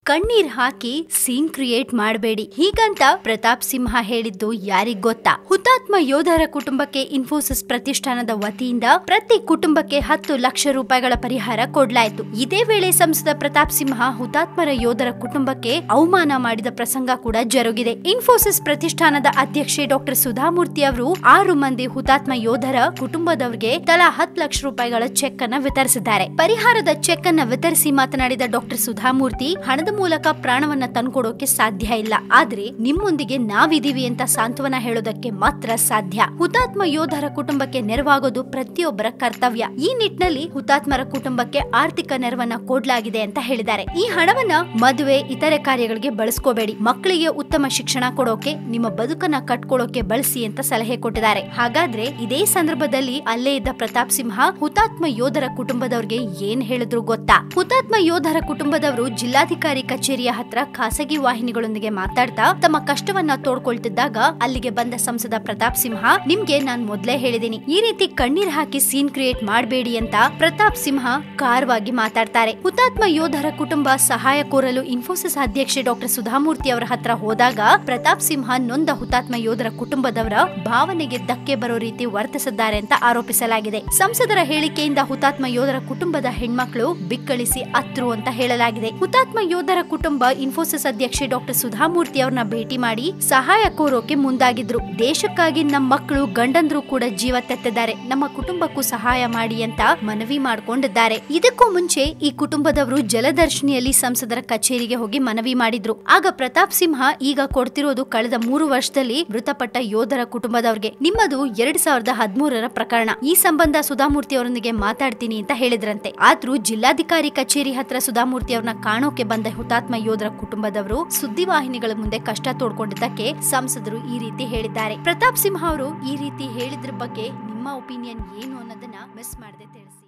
ಕಣ್ಣೀರ್ ಹಾಕಿ scene create ಮಾಡಬೇಡಿ ಹೀಗಂತ ಪ್ರತಾಪ್ ಸಿಂಹ ಹೇಳಿದ್ದು ಯಾರಿಗ್ ಗೊತ್ತಾ ಹುತಾತ್ಮ ಯೋಧರ ಕುಟುಂಬಕ್ಕೆ ಇನ್ಫೋಸಿಸ್ ಪ್ರತಿಷ್ಠಾನದ ವತಿಯಿಂದ ಪ್ರತಿ ಕುಟುಂಬಕ್ಕೆ ಹತ್ತು ಲಕ್ಷ ರೂಪಾಯಿಗಳ ಪರಿಹಾರ ಕೊಡ್ಲಾಯಿತು ಇದೇ ವೇಳೆ ಸಂಸದ ಪ್ರತಾಪ್ ಸಿಂಹ ಹುತಾತ್ಮರ ಯೋಧರ ಕುಟುಂಬಕ್ಕೆ ಅವಮಾನ ಮಾಡಿದ ಪ್ರಸಂಗ ಕೂಡ ಜರುಗಿದೆ ಇನ್ಫೋಸಿಸ್ ಪ್ರತಿಷ್ಠಾನದ ಅಧ್ಯಕ್ಷೆ ಡಾಕ್ಟರ್ ಸುಧಾಮೂರ್ತಿ ಅವರು ಆರು ಮಂದಿ ಹುತಾತ್ಮ ಯೋಧರ ಕುಟುಂಬದವರಿಗೆ ತಲಾ ಹತ್ತು ಲಕ್ಷ ರೂಪಾಯಿಗಳ ಚೆಕ್ ಅನ್ನ ವಿತರಿಸಿದ್ದಾರೆ ಪರಿಹಾರದ ಚೆಕ್ ಅನ್ನ ವಿತರಿಸಿ ಮಾತನಾಡಿದ ಡಾಕ್ಟರ್ ಸುಧಾಮೂರ್ತಿ ಹಣದ ಮೂಲಕ ಪ್ರಾಣವನ್ನ ತಂದ್ಕೊಡೋಕೆ ಸಾಧ್ಯ ಇಲ್ಲ ಆದ್ರೆ ನಿಮ್ಮೊಂದಿಗೆ ನಾವಿದೀವಿ ಅಂತ ಸಾಂತ್ವನ ಹೇಳೋದಕ್ಕೆ ಮಾತ್ರ ಸಾಧ್ಯ ಹುತಾತ್ಮ ಯೋಧರ ಕುಟುಂಬಕ್ಕೆ ನೆರವಾಗೋದು ಪ್ರತಿಯೊಬ್ಬರ ಕರ್ತವ್ಯ ಈ ನಿಟ್ಟಿನಲ್ಲಿ ಹುತಾತ್ಮರ ಕುಟುಂಬಕ್ಕೆ ಆರ್ಥಿಕ ನೆರವನ್ನ ಕೊಡ್ಲಾಗಿದೆ ಅಂತ ಹೇಳಿದ್ದಾರೆ ಈ ಹಣವನ್ನ ಮದುವೆ ಇತರೆ ಕಾರ್ಯಗಳಿಗೆ ಬಳಸ್ಕೋಬೇಡಿ ಮಕ್ಕಳಿಗೆ ಉತ್ತಮ ಶಿಕ್ಷಣ ಕೊಡೋಕೆ ನಿಮ್ಮ ಬದುಕನ್ನ ಕಟ್ಕೊಳ್ಳೋಕೆ ಬಳಸಿ ಅಂತ ಸಲಹೆ ಕೊಟ್ಟಿದ್ದಾರೆ ಹಾಗಾದ್ರೆ ಇದೇ ಸಂದರ್ಭದಲ್ಲಿ ಅಲ್ಲೇ ಇದ್ದ ಪ್ರತಾಪ್ ಸಿಂಹ ಹುತಾತ್ಮ ಯೋಧರ ಕುಟುಂಬದವ್ರಿಗೆ ಏನ್ ಹೇಳಿದ್ರು ಗೊತ್ತಾ ಹುತಾತ್ಮ ಯೋಧರ ಕುಟುಂಬದವರು ಜಿಲ್ಲಾಧಿಕಾರಿ ಕಚೇರಿಯ ಹತ್ರ ಖಾಸಗಿ ವಾಹಿನಿಗಳೊಂದಿಗೆ ಮಾತಾಡ್ತಾ ತಮ್ಮ ಕಷ್ಟವನ್ನ ತೋಡ್ಕೊಳ್ತಿದ್ದಾಗ ಅಲ್ಲಿಗೆ ಬಂದ ಸಂಸದ ಪ್ರತಾಪ್ ಸಿಂಹ ನಿಮ್ಗೆ ನಾನ್ ಮೊದ್ಲೇ ಹೇಳಿದೀನಿ ಈ ರೀತಿ ಕಣ್ಣೀರ್ ಹಾಕಿ ಸೀನ್ ಕ್ರಿಯೇಟ್ ಮಾಡಬೇಡಿ ಅಂತ ಪ್ರತಾಪ್ ಸಿಂಹ ಕಾರವಾಗಿ ಮಾತಾಡ್ತಾರೆ ಹುತಾತ್ಮ ಯೋಧರ ಕುಟುಂಬ ಸಹಾಯ ಕೋರಲು ಇನ್ಫೋಸಿಸ್ ಅಧ್ಯಕ್ಷೆ ಡಾಕ್ಟರ್ ಸುಧಾಮೂರ್ತಿ ಅವರ ಹತ್ರ ಹೋದಾಗ ಪ್ರತಾಪ್ ಸಿಂಹ ನೊಂದ ಹುತಾತ್ಮ ಯೋಧರ ಕುಟುಂಬದವರ ಭಾವನೆಗೆ ಧಕ್ಕೆ ಬರೋ ರೀತಿ ವರ್ತಿಸಿದ್ದಾರೆ ಅಂತ ಆರೋಪಿಸಲಾಗಿದೆ ಸಂಸದರ ಹೇಳಿಕೆಯಿಂದ ಹುತಾತ್ಮ ಯೋಧರ ಕುಟುಂಬದ ಹೆಣ್ಮಕ್ಳು ಬಿಕ್ಕಳಿಸಿ ಅತ್ರು ಅಂತ ಹೇಳಲಾಗಿದೆ ಹುತಾತ್ಮ ಯೋಧರ ಕುಟುಂಬ ಇನ್ಫೋಸಿಸ್ ಅಧ್ಯಕ್ಷೆ ಡಾಕ್ಟರ್ ಸುಧಾಮೂರ್ತಿ ಅವ್ರನ್ನ ಭೇಟಿ ಮಾಡಿ ಸಹಾಯ ಕೋರೋಕೆ ಮುಂದಾಗಿದ್ರು ದೇಶಕ್ಕಾಗಿ ನಮ್ಮ ಮಕ್ಕಳು ಗಂಡಂದ್ರು ಕೂಡ ಜೀವ ತೆತ್ತಿದ್ದಾರೆ ನಮ್ಮ ಕುಟುಂಬಕ್ಕೂ ಸಹಾಯ ಮಾಡಿ ಅಂತ ಮನವಿ ಮಾಡ್ಕೊಂಡಿದ್ದಾರೆ ಇದಕ್ಕೂ ಮುಂಚೆ ಈ ಕುಟುಂಬದವರು ಜಲದರ್ಶಿನಿಯಲ್ಲಿ ಸಂಸದರ ಕಚೇರಿಗೆ ಹೋಗಿ ಮನವಿ ಮಾಡಿದ್ರು ಆಗ ಪ್ರತಾಪ್ ಸಿಂಹ ಈಗ ಕೊಡ್ತಿರೋದು ಕಳೆದ ಮೂರು ವರ್ಷದಲ್ಲಿ ಮೃತಪಟ್ಟ ಯೋಧರ ಕುಟುಂಬದವ್ರಿಗೆ ನಿಮ್ಮದು ಎರಡ್ ಸಾವಿರದ ಹದಿಮೂರರ ಪ್ರಕರಣ ಈ ಸಂಬಂಧ ಸುಧಾಮೂರ್ತಿ ಅವರೊಂದಿಗೆ ಮಾತಾಡ್ತೀನಿ ಅಂತ ಹೇಳಿದ್ರಂತೆ ಆದ್ರೂ ಜಿಲ್ಲಾಧಿಕಾರಿ ಕಚೇರಿ ಹತ್ರ ಸುಧಾಮೂರ್ತಿ ಅವ್ರನ್ನ ಕಾಣೋಕೆ ಬಂದ ಹುತಾತ್ಮ ಯೋಧರ ಕುಟುಂಬದವರು ಸುದ್ದಿವಾಹಿನಿಗಳ ಮುಂದೆ ಕಷ್ಟ ತೋಡ್ಕೊಂಡಿದ್ದಕ್ಕೆ ಸಂಸದರು ಈ ರೀತಿ ಹೇಳಿದ್ದಾರೆ ಪ್ರತಾಪ್ ಸಿಂಹ ಅವರು ಈ ರೀತಿ ಹೇಳಿದ್ರ ಬಗ್ಗೆ ನಿಮ್ಮ ಒಪಿನಿಯನ್ ಏನು ಅನ್ನೋದನ್ನ ಮಿಸ್ ಮಾಡದೆ ತಿಳಿಸಿ